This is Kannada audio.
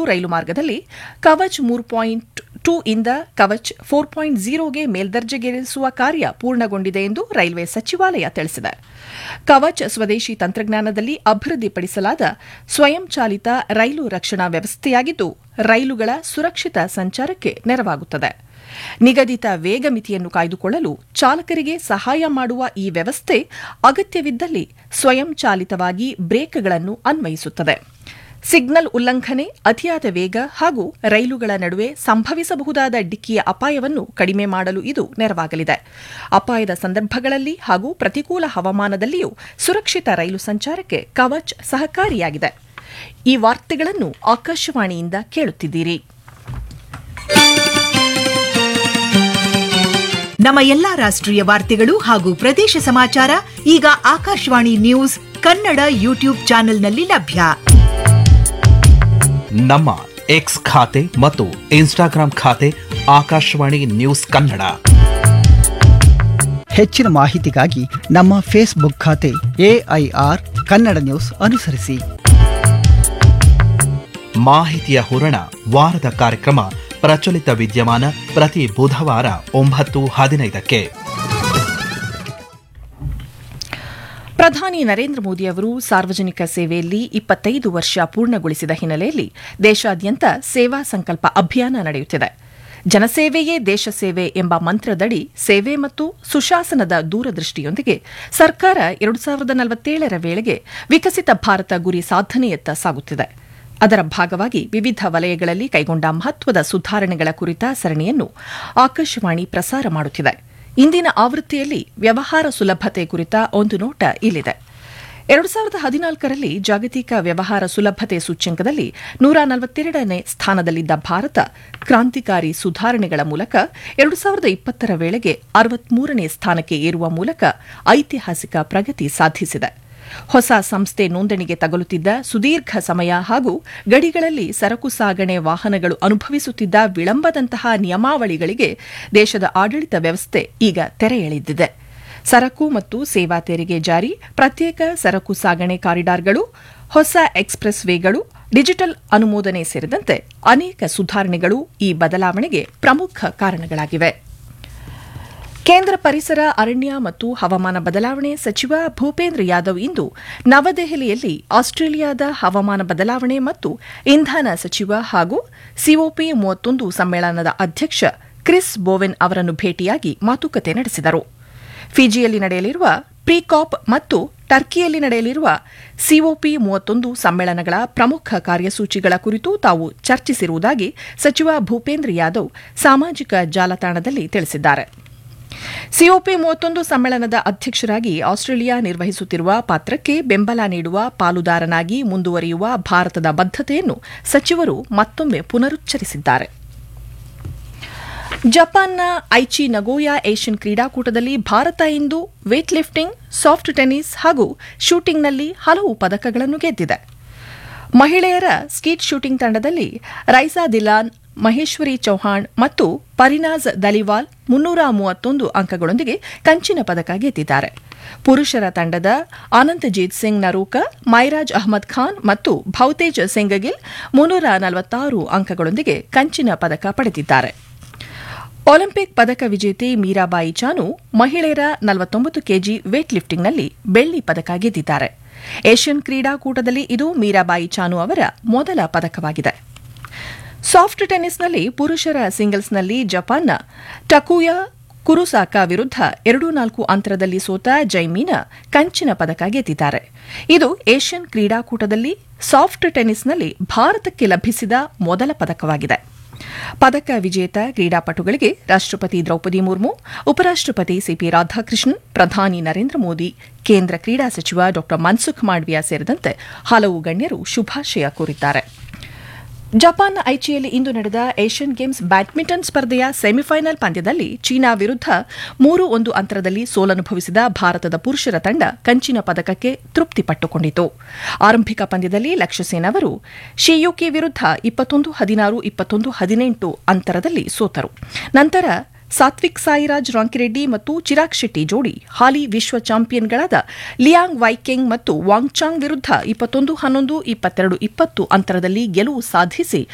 ರೈಲು ಮಾರ್ಗದಲ್ಲಿ ಕವಚ್ ಮೂರು ಪಾಯಿಂಟ್ ಟೂ ಇಂದ ಕವಚ್ ಫೋರ್ ಪಾಯಿಂಟ್ ಝೀರೋಗೆ ಮೇಲ್ದರ್ಜೆಗೇರಿಸುವ ಕಾರ್ಯ ಪೂರ್ಣಗೊಂಡಿದೆ ಎಂದು ರೈಲ್ವೆ ಸಚಿವಾಲಯ ತಿಳಿಸಿದೆ ಕವಚ್ ಸ್ವದೇಶಿ ತಂತ್ರಜ್ಞಾನದಲ್ಲಿ ಅಭಿವೃದ್ಧಿಪಡಿಸಲಾದ ಸ್ವಯಂಚಾಲಿತ ರೈಲು ರಕ್ಷಣಾ ವ್ಯವಸ್ಥೆಯಾಗಿದ್ದು ರೈಲುಗಳ ಸುರಕ್ಷಿತ ಸಂಚಾರಕ್ಕೆ ನೆರವಾಗುತ್ತದೆ ನಿಗದಿತ ವೇಗ ಮಿತಿಯನ್ನು ಕಾಯ್ದುಕೊಳ್ಳಲು ಚಾಲಕರಿಗೆ ಸಹಾಯ ಮಾಡುವ ಈ ವ್ಯವಸ್ಥೆ ಅಗತ್ಯವಿದ್ದಲ್ಲಿ ಸ್ವಯಂಚಾಲಿತವಾಗಿ ಬ್ರೇಕ್ಗಳನ್ನು ಅನ್ವಯಿಸುತ್ತದೆ ಸಿಗ್ನಲ್ ಉಲ್ಲಂಘನೆ ಅತಿಯಾದ ವೇಗ ಹಾಗೂ ರೈಲುಗಳ ನಡುವೆ ಸಂಭವಿಸಬಹುದಾದ ಡಿಕ್ಕಿಯ ಅಪಾಯವನ್ನು ಕಡಿಮೆ ಮಾಡಲು ಇದು ನೆರವಾಗಲಿದೆ ಅಪಾಯದ ಸಂದರ್ಭಗಳಲ್ಲಿ ಹಾಗೂ ಪ್ರತಿಕೂಲ ಹವಾಮಾನದಲ್ಲಿಯೂ ಸುರಕ್ಷಿತ ರೈಲು ಸಂಚಾರಕ್ಕೆ ಕವಚ್ ಸಹಕಾರಿಯಾಗಿದೆ ಈ ವಾರ್ತೆಗಳನ್ನು ಆಕಾಶವಾಣಿಯಿಂದ ಕೇಳುತ್ತಿದ್ದೀರಿ ನಮ್ಮ ಎಲ್ಲಾ ರಾಷ್ಟ್ರೀಯ ವಾರ್ತೆಗಳು ಹಾಗೂ ಪ್ರದೇಶ ಸಮಾಚಾರ ಈಗ ಆಕಾಶವಾಣಿ ನ್ಯೂಸ್ ಕನ್ನಡ ಯೂಟ್ಯೂಬ್ ಚಾನೆಲ್ನಲ್ಲಿ ಲಭ್ಯ ನಮ್ಮ ಎಕ್ಸ್ ಖಾತೆ ಮತ್ತು ಇನ್ಸ್ಟಾಗ್ರಾಂ ಖಾತೆ ಆಕಾಶವಾಣಿ ನ್ಯೂಸ್ ಕನ್ನಡ ಹೆಚ್ಚಿನ ಮಾಹಿತಿಗಾಗಿ ನಮ್ಮ ಫೇಸ್ಬುಕ್ ಖಾತೆ ಎಐಆರ್ ಕನ್ನಡ ನ್ಯೂಸ್ ಅನುಸರಿಸಿ ಮಾಹಿತಿಯ ಹೂರಣ ವಾರದ ಕಾರ್ಯಕ್ರಮ ಪ್ರಚಲಿತ ವಿದ್ಯಮಾನ ಪ್ರತಿ ಬುಧವಾರ ಒಂಬತ್ತು ಹದಿನೈದಕ್ಕೆ ಪ್ರಧಾನಿ ನರೇಂದ್ರ ಮೋದಿ ಅವರು ಸಾರ್ವಜನಿಕ ಸೇವೆಯಲ್ಲಿ ಇಪ್ಪತ್ತೈದು ವರ್ಷ ಪೂರ್ಣಗೊಳಿಸಿದ ಹಿನ್ನೆಲೆಯಲ್ಲಿ ದೇಶಾದ್ಯಂತ ಸೇವಾ ಸಂಕಲ್ಪ ಅಭಿಯಾನ ನಡೆಯುತ್ತಿದೆ ಜನಸೇವೆಯೇ ದೇಶ ಸೇವೆ ಎಂಬ ಮಂತ್ರದಡಿ ಸೇವೆ ಮತ್ತು ಸುಶಾಸನದ ದೂರದೃಷ್ಟಿಯೊಂದಿಗೆ ಸರ್ಕಾರ ಎರಡು ಸಾವಿರದ ನಲವತ್ತೇಳರ ವೇಳೆಗೆ ವಿಕಸಿತ ಭಾರತ ಗುರಿ ಸಾಧನೆಯತ್ತ ಸಾಗುತ್ತಿದೆ ಅದರ ಭಾಗವಾಗಿ ವಿವಿಧ ವಲಯಗಳಲ್ಲಿ ಕೈಗೊಂಡ ಮಹತ್ವದ ಸುಧಾರಣೆಗಳ ಕುರಿತ ಸರಣಿಯನ್ನು ಆಕಾಶವಾಣಿ ಪ್ರಸಾರ ಮಾಡುತ್ತಿದೆ ಇಂದಿನ ಆವೃತ್ತಿಯಲ್ಲಿ ವ್ಯವಹಾರ ಸುಲಭತೆ ಕುರಿತ ಒಂದು ನೋಟ ಇಲ್ಲಿದೆ ಎರಡು ಸಾವಿರದ ಹದಿನಾಲ್ಕರಲ್ಲಿ ಜಾಗತಿಕ ವ್ಯವಹಾರ ಸುಲಭತೆ ಸೂಚ್ಯಂಕದಲ್ಲಿ ನೂರ ನಲವತ್ತೆರಡನೇ ಸ್ಥಾನದಲ್ಲಿದ್ದ ಭಾರತ ಕ್ರಾಂತಿಕಾರಿ ಸುಧಾರಣೆಗಳ ಮೂಲಕ ಎರಡು ಸಾವಿರದ ಇಪ್ಪತ್ತರ ವೇಳೆಗೆ ಅರವತ್ಮೂರನೇ ಸ್ಥಾನಕ್ಕೆ ಏರುವ ಮೂಲಕ ಐತಿಹಾಸಿಕ ಪ್ರಗತಿ ಸಾಧಿಸಿದೆ ಹೊಸ ಸಂಸ್ಥೆ ನೋಂದಣಿಗೆ ತಗಲುತ್ತಿದ್ದ ಸುದೀರ್ಘ ಸಮಯ ಹಾಗೂ ಗಡಿಗಳಲ್ಲಿ ಸರಕು ಸಾಗಣೆ ವಾಹನಗಳು ಅನುಭವಿಸುತ್ತಿದ್ದ ವಿಳಂಬದಂತಹ ನಿಯಮಾವಳಿಗಳಿಗೆ ದೇಶದ ಆಡಳಿತ ವ್ಯವಸ್ಥೆ ಈಗ ತೆರೆ ಎಳೆದಿದೆ ಸರಕು ಮತ್ತು ಸೇವಾ ತೆರಿಗೆ ಜಾರಿ ಪ್ರತ್ಯೇಕ ಸರಕು ಸಾಗಣೆ ಕಾರಿಡಾರ್ಗಳು ಹೊಸ ಎಕ್ಸ್ಪ್ರೆಸ್ ವೇಗಳು ಡಿಜಿಟಲ್ ಅನುಮೋದನೆ ಸೇರಿದಂತೆ ಅನೇಕ ಸುಧಾರಣೆಗಳು ಈ ಬದಲಾವಣೆಗೆ ಪ್ರಮುಖ ಕಾರಣಗಳಾಗಿವೆ ಕೇಂದ್ರ ಪರಿಸರ ಅರಣ್ಯ ಮತ್ತು ಹವಾಮಾನ ಬದಲಾವಣೆ ಸಚಿವ ಭೂಪೇಂದ್ರ ಯಾದವ್ ಇಂದು ನವದೆಹಲಿಯಲ್ಲಿ ಆಸ್ಟ್ರೇಲಿಯಾದ ಹವಾಮಾನ ಬದಲಾವಣೆ ಮತ್ತು ಇಂಧನ ಸಚಿವ ಹಾಗೂ ಸಿಒಪಿ ಮೂವತ್ತೊಂದು ಸಮ್ಮೇಳನದ ಅಧ್ಯಕ್ಷ ಕ್ರಿಸ್ ಬೋವೆನ್ ಅವರನ್ನು ಭೇಟಿಯಾಗಿ ಮಾತುಕತೆ ನಡೆಸಿದರು ಫಿಜಿಯಲ್ಲಿ ನಡೆಯಲಿರುವ ಪ್ರಿಕಾಪ್ ಮತ್ತು ಟರ್ಕಿಯಲ್ಲಿ ನಡೆಯಲಿರುವ ಸಿಒಪಿ ಮೂವತ್ತೊಂದು ಸಮ್ಮೇಳನಗಳ ಪ್ರಮುಖ ಕಾರ್ಯಸೂಚಿಗಳ ಕುರಿತು ತಾವು ಚರ್ಚಿಸಿರುವುದಾಗಿ ಸಚಿವ ಭೂಪೇಂದ್ರ ಯಾದವ್ ಸಾಮಾಜಿಕ ಜಾಲತಾಣದಲ್ಲಿ ತಿಳಿಸಿದ್ದಾರೆ ಸಿಒಪಿ ಮೂವತ್ತೊಂದು ಸಮ್ಮೇಳನದ ಅಧ್ಯಕ್ಷರಾಗಿ ಆಸ್ಟ್ರೇಲಿಯಾ ನಿರ್ವಹಿಸುತ್ತಿರುವ ಪಾತ್ರಕ್ಕೆ ಬೆಂಬಲ ನೀಡುವ ಪಾಲುದಾರನಾಗಿ ಮುಂದುವರಿಯುವ ಭಾರತದ ಬದ್ಧತೆಯನ್ನು ಸಚಿವರು ಮತ್ತೊಮ್ಮೆ ಪುನರುಚ್ಚರಿಸಿದ್ದಾರೆ ಜಪಾನ್ನ ಐಚಿ ನಗೋಯಾ ಏಷ್ಯನ್ ಕ್ರೀಡಾಕೂಟದಲ್ಲಿ ಭಾರತ ಇಂದು ವೇಟ್ ಲಿಫ್ಟಿಂಗ್ ಸಾಫ್ಟ್ ಟೆನ್ನಿಸ್ ಹಾಗೂ ಶೂಟಿಂಗ್ನಲ್ಲಿ ಹಲವು ಪದಕಗಳನ್ನು ಗೆದ್ದಿದೆ ಮಹಿಳೆಯರ ಸ್ಕೀಟ್ ಶೂಟಿಂಗ್ ತಂಡದಲ್ಲಿ ರೈಸಾ ದಿಲಾನ್ ಮಹೇಶ್ವರಿ ಚೌಹಾಣ್ ಮತ್ತು ಪರಿನಾಜ್ ದಲಿವಾಲ್ ಮುನ್ನೂರ ಮೂವತ್ತೊಂದು ಅಂಕಗಳೊಂದಿಗೆ ಕಂಚಿನ ಪದಕ ಗೆದ್ದಿದ್ದಾರೆ ಪುರುಷರ ತಂಡದ ಆನಂದಜೀತ್ ಸಿಂಗ್ ನರೂಕ ಮೈರಾಜ್ ಅಹ್ಮದ್ ಖಾನ್ ಮತ್ತು ಭೌತೇಜ್ ಸಿಂಗಗಿಲ್ ಮುನ್ನೂರ ನಲವತ್ತಾರು ಅಂಕಗಳೊಂದಿಗೆ ಕಂಚಿನ ಪದಕ ಪಡೆದಿದ್ದಾರೆ ಒಲಿಂಪಿಕ್ ಪದಕ ವಿಜೇತೆ ಮೀರಾಬಾಯಿ ಚಾನು ಮಹಿಳೆಯರ ನಲವತ್ತೊಂಬತ್ತು ಕೆಜಿ ವೇಟ್ ಲಿಫ್ಟಿಂಗ್ನಲ್ಲಿ ಬೆಳ್ಳಿ ಪದಕ ಗೆದ್ದಿದ್ದಾರೆ ಏಷ್ಯನ್ ಕ್ರೀಡಾಕೂಟದಲ್ಲಿ ಇದು ಮೀರಾಬಾಯಿ ಚಾನು ಅವರ ಮೊದಲ ಪದಕವಾಗಿದೆ ಸಾಫ್ಟ್ ಟೆನ್ನಿಸ್ನಲ್ಲಿ ಪುರುಷರ ಸಿಂಗಲ್ಸ್ನಲ್ಲಿ ಜಪಾನ್ನ ಟಕುಯಾ ಕುರುಸಾಕಾ ವಿರುದ್ಧ ಎರಡು ನಾಲ್ಕು ಅಂತರದಲ್ಲಿ ಸೋತ ಜೈಮೀನಾ ಕಂಚಿನ ಪದಕ ಗೆದ್ದಿದ್ದಾರೆ ಇದು ಏಷ್ಯನ್ ಕ್ರೀಡಾಕೂಟದಲ್ಲಿ ಸಾಫ್ಟ್ ಟೆನ್ನಿಸ್ನಲ್ಲಿ ಭಾರತಕ್ಕೆ ಲಭಿಸಿದ ಮೊದಲ ಪದಕವಾಗಿದೆ ಪದಕ ವಿಜೇತ ಕ್ರೀಡಾಪಟುಗಳಿಗೆ ರಾಷ್ಟಪತಿ ದ್ರೌಪದಿ ಮುರ್ಮು ಉಪರಾಷ್ಟಪತಿ ಸಿಪಿ ರಾಧಾಕೃಷ್ಣನ್ ಪ್ರಧಾನಿ ನರೇಂದ್ರ ಮೋದಿ ಕೇಂದ್ರ ಕ್ರೀಡಾ ಸಚಿವ ಡಾ ಮನ್ಸುಖ್ ಮಾಂಡವಿಯಾ ಸೇರಿದಂತೆ ಹಲವು ಗಣ್ಯರು ಶುಭಾಶಯ ಕೋರಿದ್ದಾರೆ ಜಪಾನ್ನ ಐಚಿಯಲ್ಲಿ ಇಂದು ನಡೆದ ಏಷ್ಯನ್ ಗೇಮ್ಸ್ ಬ್ಯಾಡ್ಮಿಂಟನ್ ಸ್ಪರ್ಧೆಯ ಸೆಮಿಫೈನಲ್ ಪಂದ್ಯದಲ್ಲಿ ಚೀನಾ ವಿರುದ್ಧ ಮೂರು ಒಂದು ಅಂತರದಲ್ಲಿ ಸೋಲನುಭವಿಸಿದ ಭಾರತದ ಪುರುಷರ ತಂಡ ಕಂಚಿನ ಪದಕಕ್ಕೆ ತೃಪ್ತಿಪಟ್ಟುಕೊಂಡಿತು ಆರಂಭಿಕ ಪಂದ್ಯದಲ್ಲಿ ಲಕ್ಷ್ಯಸೇನ್ ಅವರು ಶಿಯುಕಿ ವಿರುದ್ಧ ಇಪ್ಪತ್ತೊಂದು ಹದಿನಾರು ಇಪ್ಪತ್ತೊಂದು ಹದಿನೆಂಟು ಅಂತರದಲ್ಲಿ ಸೋತರು ನಂತರ ಸಾತ್ವಿಕ್ ಸಾಯಿರಾಜ್ ರಾಂಕಿರೆಡ್ಡಿ ಮತ್ತು ಚಿರಾಗ್ ಶೆಟ್ಟಿ ಜೋಡಿ ಹಾಲಿ ವಿಶ್ವ ಚಾಂಪಿಯನ್ಗಳಾದ ಲಿಯಾಂಗ್ ವೈಕೆಂಗ್ ಮತ್ತು ವಾಂಗ್ಚಾಂಗ್ ವಿರುದ್ಧ ಇಪ್ಪತ್ತೊಂದು ಹನ್ನೊಂದು ಇಪ್ಪತ್ತೆರಡು ಇಪ್ಪತ್ತು ಅಂತರದಲ್ಲಿ ಗೆಲುವು ಸಾಧಿಸಿ